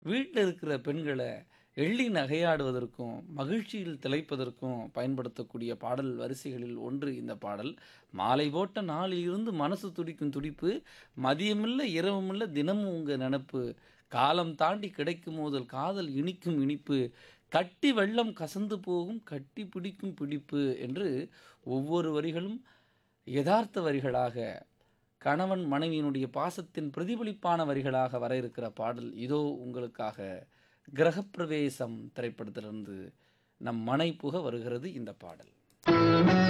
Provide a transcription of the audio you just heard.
வீட்ல இருக்கிற பெண்கள எள்ளி நகையாடுவதற்கும், மகிழ்ச்சியில் திளைப்பதற்கும் பயன்படுத்தக்கூடிய பாடல் வரிசைகளில் ஒன்று இந்த பாடல். "மாலை போட்ட நாளிலிருந்து மனசு துடிக்கும் துடிப்பு, மதியமில்ல இரவுமில்ல தினமும் உங்க நெனப்பு, காலம் தாண்டி கிடைக்கும் மோதல் காதல் இனிக்கும் இனிப்பு, கட்டி வெள்ளம் கசந்து போகும் கட்டி பிடிக்கும் பிடிப்பு" என்று ஒவ்வொரு வரிகளும் எதார்த்த வரிகளாக, கணவன் மனைவியினுடைய பாசத்தின் பிரதிபலிப்பான வரிகளாக வர இருக்கிற பாடல் இதோ உங்களுக்காக. கிரகப்பிரவேசம் திரைப்படத்திலிருந்து நம் மனை புக வருகிறது இந்த பாடல்.